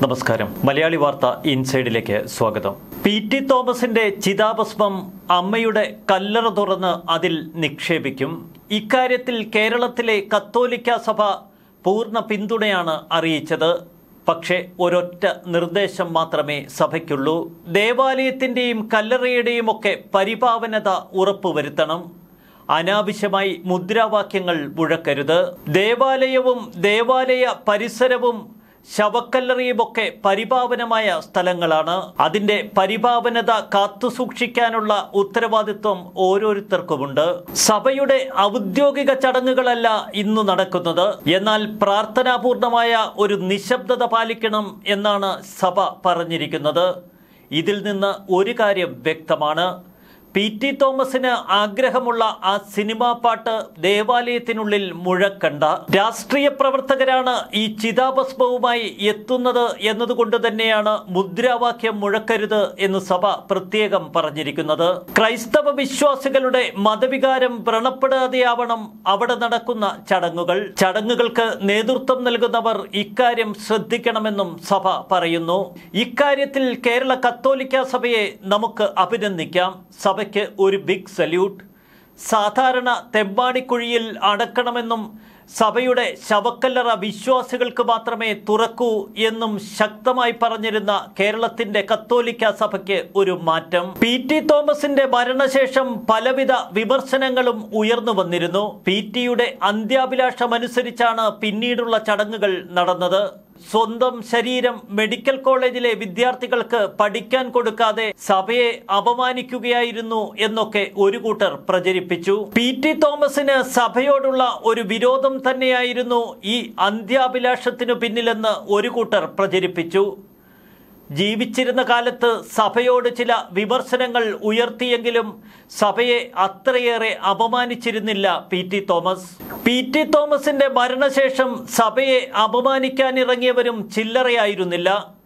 നമസ്കാരം മലയാളി വാർത്ത ഇൻസൈഡിലേക്ക് സ്വാഗതം പി ടി തോമസിന്റെ ചിതാഭസ്മം അമ്മയുടെ കല്ലറ തുറന്ന് അതിൽ നിക്ഷേപിക്കും ഇക്കാര്യത്തിൽ കേരളത്തിലെ കത്തോലിക്ക സഭ പൂർണ്ണ പിന്തുണയാണ് അറിയിച്ചത് പക്ഷേ ഒരൊറ്റ നിർദ്ദേശം മാത്രമേ സഭയ്ക്കുള്ളൂ ദേവാലയത്തിന്റെയും കല്ലറയുടെയും ഒക്കെ പരിപാവനത ഉറപ്പുവരുത്തണം അനാവശ്യമായി മുദ്രാവാക്യങ്ങൾ മുഴക്കരുത് ദേവാലയവും ദേവാലയ പരിസരവും ശവക്കല്ലറിയുമൊക്കെ പരിപാവനമായ സ്ഥലങ്ങളാണ് അതിന്റെ പരിപാവനത കാത്തുസൂക്ഷിക്കാനുള്ള ഉത്തരവാദിത്വം ഓരോരുത്തർക്കുമുണ്ട് സഭയുടെ ഔദ്യോഗിക ചടങ്ങുകളല്ല ഇന്ന് നടക്കുന്നത് എന്നാൽ പ്രാർത്ഥനാപൂർണമായ ഒരു നിശബ്ദത പാലിക്കണം എന്നാണ് സഭ പറഞ്ഞിരിക്കുന്നത് ഇതിൽ നിന്ന് ഒരു കാര്യം വ്യക്തമാണ് പി ടി തോമസിന് ആഗ്രഹമുള്ള ആ സിനിമാ പാട്ട് ദേവാലയത്തിനുള്ളിൽ മുഴക്കണ്ട രാഷ്ട്രീയ പ്രവർത്തകരാണ് ഈ ചിതാഭസ്മവുമായി എത്തുന്നത് എന്നതുകൊണ്ട് തന്നെയാണ് മുദ്രാവാക്യം മുഴക്കരുത് എന്ന് സഭ പ്രത്യേകം പറഞ്ഞിരിക്കുന്നത് ക്രൈസ്തവ വിശ്വാസികളുടെ മതവികാരം വ്രണപ്പെടാതെയാവണം അവിടെ നടക്കുന്ന ചടങ്ങുകൾ ചടങ്ങുകൾക്ക് നേതൃത്വം നൽകുന്നവർ ഇക്കാര്യം ശ്രദ്ധിക്കണമെന്നും സഭ പറയുന്നു ഇക്കാര്യത്തിൽ കേരള കത്തോലിക്ക സഭയെ നമുക്ക് അഭിനന്ദിക്കാം സഭയ്ക്ക് ഒരു ബിഗ് സല്യൂട്ട് സാധാരണ തെമ്പാടിക്കുഴിയിൽ അടക്കണമെന്നും സഭയുടെ ശവക്കല്ലറ വിശ്വാസികൾക്ക് മാത്രമേ തുറക്കൂ എന്നും ശക്തമായി പറഞ്ഞിരുന്ന കേരളത്തിന്റെ കത്തോലിക്ക സഭയ്ക്ക് ഒരു മാറ്റം പി ടി തോമസിന്റെ മരണശേഷം പലവിധ വിമർശനങ്ങളും ഉയർന്നു വന്നിരുന്നു പി ടിയുടെ അന്ത്യാഭിലാഷമനുസരിച്ചാണ് പിന്നീടുള്ള ചടങ്ങുകൾ നടന്നത് സ്വന്തം ശരീരം മെഡിക്കൽ കോളേജിലെ വിദ്യാർത്ഥികൾക്ക് പഠിക്കാൻ കൊടുക്കാതെ സഭയെ അപമാനിക്കുകയായിരുന്നു എന്നൊക്കെ ഒരു കൂട്ടർ പ്രചരിപ്പിച്ചു പി ടി തോമസിന് സഭയോടുള്ള ഒരു വിരോധം തന്നെയായിരുന്നു ഈ അന്ത്യാഭിലാഷത്തിനു പിന്നിലെന്ന് ഒരു കൂട്ടർ പ്രചരിപ്പിച്ചു ജീവിച്ചിരുന്ന കാലത്ത് സഭയോട് ചില വിമർശനങ്ങൾ ഉയർത്തിയെങ്കിലും സഭയെ അത്രയേറെ അപമാനിച്ചിരുന്നില്ല P T Thomas P T തോമസിന്റെ മരണശേഷം സഭയെ അപമാനിക്കാനിറങ്ങിയവരും ചില്ലറയായിരുന്നില്ല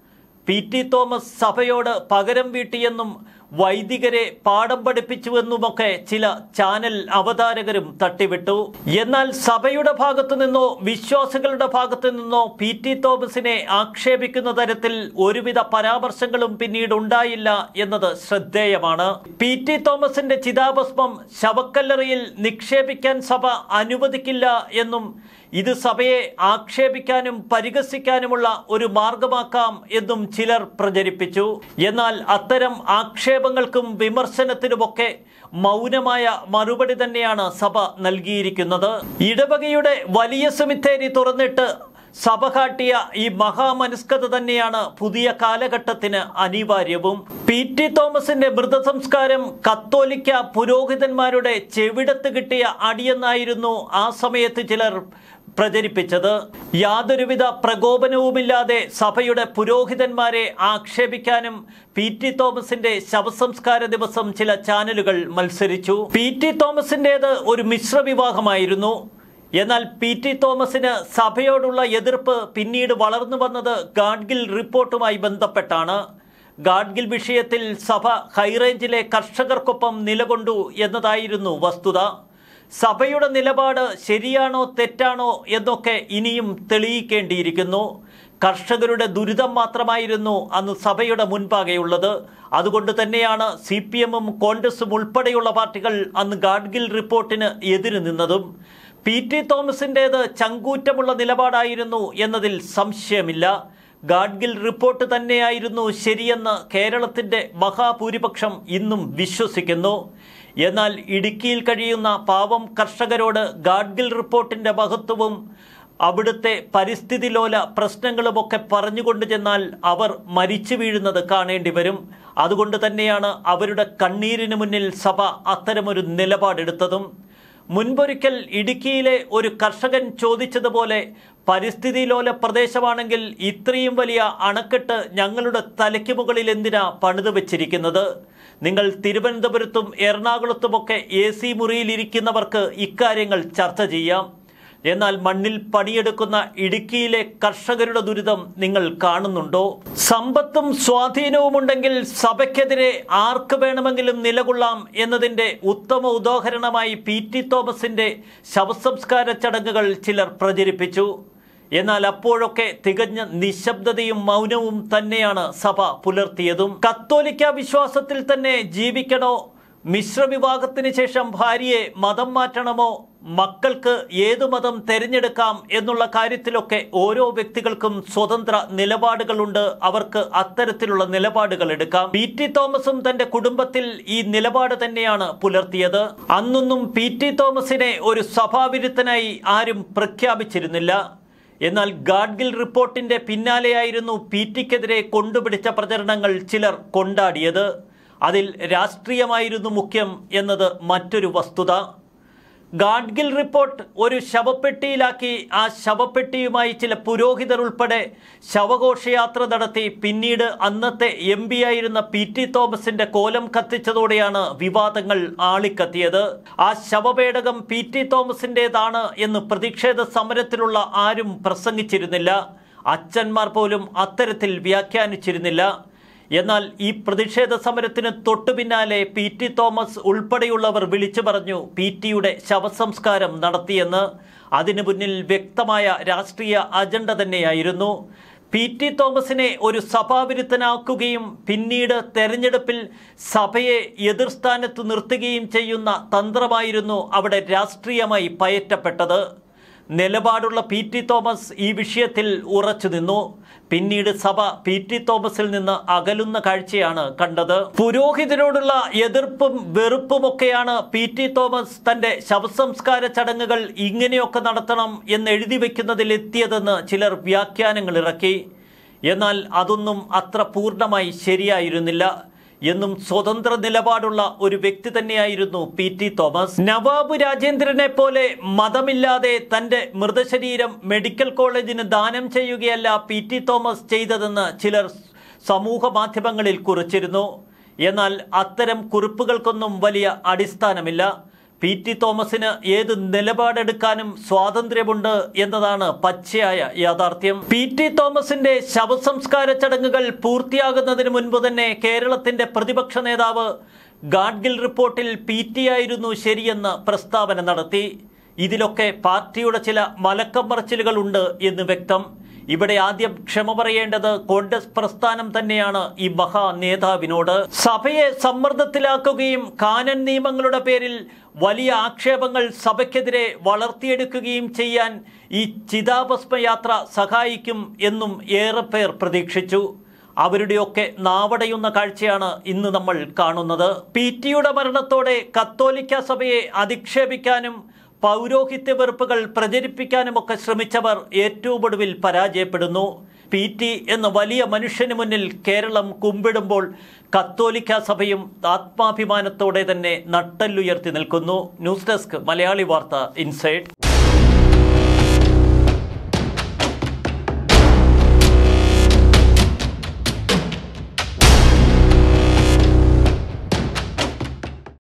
പി ടി തോമസ് സഭയോട് പകരം വീട്ടിയെന്നും വൈദികരെ പാഠം പഠിപ്പിച്ചുവെന്നുമൊക്കെ ചില ചാനൽ അവതാരകരും തട്ടിവിട്ടു എന്നാൽ സഭയുടെ ഭാഗത്തു നിന്നോ വിശ്വാസികളുടെ ഭാഗത്തു നിന്നോ പി ടി തോമസിനെ ആക്ഷേപിക്കുന്ന തരത്തിൽ ഒരുവിധ പരാമർശങ്ങളും പിന്നീട് ഉണ്ടായില്ല എന്നത് ശ്രദ്ധേയമാണ് പി ടി തോമസിന്റെ ചിതാഭസ്മം ശവക്കല്ലറയിൽ നിക്ഷേപിക്കാൻ സഭ അനുവദിക്കില്ല എന്നും ഇത് സഭയെ ആക്ഷേപിക്കാനും പരിഹസിക്കാനുമുള്ള ഒരു മാർഗമാക്കാം എന്നും ചിലർ പ്രചരിപ്പിച്ചു എന്നാൽ അത്തരം ആക്ഷേപങ്ങൾക്കും വിമർശനത്തിനുമൊക്കെ മൗനമായ മറുപടി തന്നെയാണ് സഭ നൽകിയിരിക്കുന്നത് ഇടവകയുടെ വലിയ സെമിത്തേരി തുറന്നിട്ട് സഭ കാട്ടിയ ഈ മഹാമനസ്കത തന്നെയാണ് പുതിയ കാലഘട്ടത്തിന് അനിവാര്യവും പി ടി തോമസിന്റെ മൃതസംസ്കാരം കത്തോലിക്ക പുരോഹിതന്മാരുടെ ചെവിടത്ത് കിട്ടിയ അടിയെന്നായിരുന്നു ആ സമയത്ത് ചിലർ പ്രചരിപ്പിച്ചത് യാതൊരുവിധ പ്രകോപനവുമില്ലാതെ സഭയുടെ പുരോഹിതന്മാരെ ആക്ഷേപിക്കാനും പി ടി തോമസിന്റെ ശവസംസ്കാര ദിവസം ചില ചാനലുകൾ മത്സരിച്ചു പി ടി തോമസിന്റേത് ഒരു മിശ്ര വിവാഹമായിരുന്നു എന്നാൽ പി ടി തോമസിന് സഭയോടുള്ള എതിർപ്പ് പിന്നീട് വളർന്നു വന്നത് ഗാഡ്ഗിൽ റിപ്പോർട്ടുമായി ബന്ധപ്പെട്ടാണ് ഗാഡ്ഗിൽ വിഷയത്തിൽ സഭ ഹൈറേഞ്ചിലെ കർഷകർക്കൊപ്പം നിലകൊണ്ടു എന്നതായിരുന്നു വസ്തുത സഭയുടെ നിലപാട് ശരിയാണോ തെറ്റാണോ എന്നൊക്കെ ഇനിയും തെളിയിക്കേണ്ടിയിരിക്കുന്നു കർഷകരുടെ ദുരിതം മാത്രമായിരുന്നു അന്ന് സഭയുടെ മുൻപാകെയുള്ളത് അതുകൊണ്ട് തന്നെയാണ് സി പി എമ്മും കോൺഗ്രസും ഉൾപ്പെടെയുള്ള പാർട്ടികൾ അന്ന് ഗാഡ്ഗിൽ റിപ്പോർട്ടിന് എതിര് നിന്നതും പി ടി തോമസിൻ്റേത് ചങ്കൂറ്റമുള്ള നിലപാടായിരുന്നു എന്നതിൽ സംശയമില്ല ഗാഡ്ഗിൽ റിപ്പോർട്ട് തന്നെയായിരുന്നു ശരിയെന്ന് കേരളത്തിൻ്റെ മഹാഭൂരിപക്ഷം ഇന്നും വിശ്വസിക്കുന്നു എന്നാൽ ഇടുക്കിയിൽ കഴിയുന്ന പാവം കർഷകരോട് ഗാഡ്ഗിൽ റിപ്പോർട്ടിൻ്റെ മഹത്വവും അവിടുത്തെ പരിസ്ഥിതി ലോല പ്രശ്നങ്ങളുമൊക്കെ പറഞ്ഞുകൊണ്ട് ചെന്നാൽ അവർ മരിച്ചു വീഴുന്നത് കാണേണ്ടി വരും അതുകൊണ്ട് തന്നെയാണ് അവരുടെ കണ്ണീരിന് മുന്നിൽ സഭ അത്തരമൊരു നിലപാടെടുത്തതും മുൻപൊരിക്കൽ ഇടുക്കിയിലെ ഒരു കർഷകൻ ചോദിച്ചതുപോലെ പരിസ്ഥിതി ലോല പ്രദേശമാണെങ്കിൽ ഇത്രയും വലിയ അണക്കെട്ട് ഞങ്ങളുടെ തലയ്ക്ക് മുകളിൽ എന്തിനാ പണിത് വെച്ചിരിക്കുന്നത് നിങ്ങൾ തിരുവനന്തപുരത്തും എറണാകുളത്തുമൊക്കെ എ സി മുറിയിലിരിക്കുന്നവർക്ക് ഇക്കാര്യങ്ങൾ ചർച്ച ചെയ്യാം എന്നാൽ മണ്ണിൽ പണിയെടുക്കുന്ന ഇടുക്കിയിലെ കർഷകരുടെ ദുരിതം നിങ്ങൾ കാണുന്നുണ്ടോ സമ്പത്തും സ്വാധീനവുമുണ്ടെങ്കിൽ സഭയ്ക്കെതിരെ ആർക്ക് വേണമെങ്കിലും നിലകൊള്ളാം എന്നതിൻ്റെ ഉത്തമ ഉദാഹരണമായി പി ടി തോമസിന്റെ ശവസംസ്കാര ചടങ്ങുകൾ ചിലർ പ്രചരിപ്പിച്ചു എന്നാൽ അപ്പോഴൊക്കെ തികഞ്ഞ നിശബ്ദതയും മൗനവും തന്നെയാണ് സഭ പുലർത്തിയതും കത്തോലിക്ക വിശ്വാസത്തിൽ തന്നെ ജീവിക്കണോ മിശ്രവിവാഹത്തിന് ശേഷം ഭാര്യയെ മതം മാറ്റണമോ മക്കൾക്ക് ഏതു മതം തിരഞ്ഞെടുക്കാം എന്നുള്ള കാര്യത്തിലൊക്കെ ഓരോ വ്യക്തികൾക്കും സ്വതന്ത്ര നിലപാടുകളുണ്ട് അവർക്ക് അത്തരത്തിലുള്ള നിലപാടുകൾ എടുക്കാം പി ടി തോമസും തന്റെ കുടുംബത്തിൽ ഈ നിലപാട് തന്നെയാണ് പുലർത്തിയത് അന്നൊന്നും പി ടി തോമസിനെ ഒരു സഭാവിരുദ്ധനായി ആരും പ്രഖ്യാപിച്ചിരുന്നില്ല എന്നാൽ ഗാഡ്ഗിൽ റിപ്പോർട്ടിന്റെ പിന്നാലെയായിരുന്നു പി ടിക്കെതിരെ കൊണ്ടുപിടിച്ച പ്രചരണങ്ങൾ ചിലർ കൊണ്ടാടിയത് അതിൽ രാഷ്ട്രീയമായിരുന്നു മുഖ്യം എന്നത് മറ്റൊരു വസ്തുത ഗാഡ്ഗിൽ റിപ്പോർട്ട് ഒരു ശവപ്പെട്ടിയിലാക്കി ആ ശവപ്പെട്ടിയുമായി ചില പുരോഹിതർ ഉൾപ്പെടെ ശവഘോഷയാത്ര നടത്തി പിന്നീട് അന്നത്തെ എം പി ആയിരുന്ന പി ടി തോമസിന്റെ കോലം കത്തിച്ചതോടെയാണ് വിവാദങ്ങൾ ആളിക്കത്തിയത് ആ ശവപേടകം പി ടി തോമസിൻ്റെതാണ് എന്ന് പ്രതിഷേധ സമരത്തിലുള്ള ആരും പ്രസംഗിച്ചിരുന്നില്ല അച്ഛന്മാർ പോലും അത്തരത്തിൽ വ്യാഖ്യാനിച്ചിരുന്നില്ല എന്നാൽ ഈ പ്രതിഷേധ സമരത്തിന് തൊട്ടു പിന്നാലെ പി ടി തോമസ് ഉൾപ്പെടെയുള്ളവർ വിളിച്ചു പറഞ്ഞു പി ടിയുടെ ശവസംസ്കാരം നടത്തിയെന്ന് അതിനു മുന്നിൽ വ്യക്തമായ രാഷ്ട്രീയ അജണ്ട തന്നെയായിരുന്നു പി ടി തോമസിനെ ഒരു സഭാവിരുദ്ധനാക്കുകയും പിന്നീട് തെരഞ്ഞെടുപ്പിൽ സഭയെ എതിർസ്ഥാനത്ത് നിർത്തുകയും ചെയ്യുന്ന തന്ത്രമായിരുന്നു അവിടെ രാഷ്ട്രീയമായി പയറ്റപ്പെട്ടത് നിലപാടുള്ള പി ടി തോമസ് ഈ വിഷയത്തിൽ ഉറച്ചു നിന്നു പിന്നീട് സഭ പി ടി തോമസിൽ നിന്ന് അകലുന്ന കാഴ്ചയാണ് കണ്ടത് പുരോഹിതരോടുള്ള എതിർപ്പും വെറുപ്പുമൊക്കെയാണ് പി ടി തോമസ് തന്റെ ശവസംസ്കാര ചടങ്ങുകൾ ഇങ്ങനെയൊക്കെ നടത്തണം എന്ന് എഴുതി വെക്കുന്നതിൽ എത്തിയതെന്ന് ചിലർ വ്യാഖ്യാനങ്ങൾ ഇറക്കി എന്നാൽ അതൊന്നും അത്ര പൂർണ്ണമായി ശരിയായിരുന്നില്ല എന്നും സ്വതന്ത്ര നിലപാടുള്ള ഒരു വ്യക്തി തന്നെയായിരുന്നു പി ടി തോമസ് നവാബ് രാജേന്ദ്രനെ പോലെ മതമില്ലാതെ തന്റെ മൃതശരീരം മെഡിക്കൽ കോളേജിന് ദാനം ചെയ്യുകയല്ല പി ടി തോമസ് ചെയ്തതെന്ന് ചിലർ സമൂഹ മാധ്യമങ്ങളിൽ കുറിച്ചിരുന്നു എന്നാൽ അത്തരം കുറിപ്പുകൾക്കൊന്നും വലിയ അടിസ്ഥാനമില്ല പി ടി തോമസിന് ഏത് നിലപാടെടുക്കാനും സ്വാതന്ത്ര്യമുണ്ട് എന്നതാണ് പച്ചയായ യാഥാർത്ഥ്യം പി ടി തോമസിന്റെ ശവസംസ്കാര ചടങ്ങുകൾ പൂർത്തിയാകുന്നതിന് മുൻപ് തന്നെ കേരളത്തിന്റെ പ്രതിപക്ഷ നേതാവ് ഗാഡ്ഗിൽ റിപ്പോർട്ടിൽ പി ടി ആയിരുന്നു ശരിയെന്ന് പ്രസ്താവന നടത്തി ഇതിലൊക്കെ പാർട്ടിയുടെ ചില മലക്കം മറച്ചിലുകൾ ഉണ്ട് എന്ന് വ്യക്തം ഇവിടെ ആദ്യം ക്ഷമ പറയേണ്ടത് കോൺഗ്രസ് പ്രസ്ഥാനം തന്നെയാണ് ഈ മഹാ നേതാവിനോട് സഭയെ സമ്മർദ്ദത്തിലാക്കുകയും കാനൻ നിയമങ്ങളുടെ പേരിൽ വലിയ ആക്ഷേപങ്ങൾ സഭയ്ക്കെതിരെ വളർത്തിയെടുക്കുകയും ചെയ്യാൻ ഈ ചിതാഭസ്മ യാത്ര സഹായിക്കും എന്നും ഏറെ പേർ പ്രതീക്ഷിച്ചു അവരുടെയൊക്കെ നാവടയുന്ന കാഴ്ചയാണ് ഇന്ന് നമ്മൾ കാണുന്നത് പി ടിയുടെ മരണത്തോടെ കത്തോലിക്ക സഭയെ അധിക്ഷേപിക്കാനും പൗരോഹിത്യ വെറുപ്പുകൾ പ്രചരിപ്പിക്കാനുമൊക്കെ ശ്രമിച്ചവർ ഏറ്റവും ഒടുവിൽ പരാജയപ്പെടുന്നു പി ടി എന്ന വലിയ മനുഷ്യന് മുന്നിൽ കേരളം കുമ്പിടുമ്പോൾ കത്തോലിക്ക സഭയും ആത്മാഭിമാനത്തോടെ തന്നെ നട്ടല്ലുയർത്തി നിൽക്കുന്നു ന്യൂസ് ഡെസ്ക് മലയാളി വാർത്ത ഇൻസൈഡ്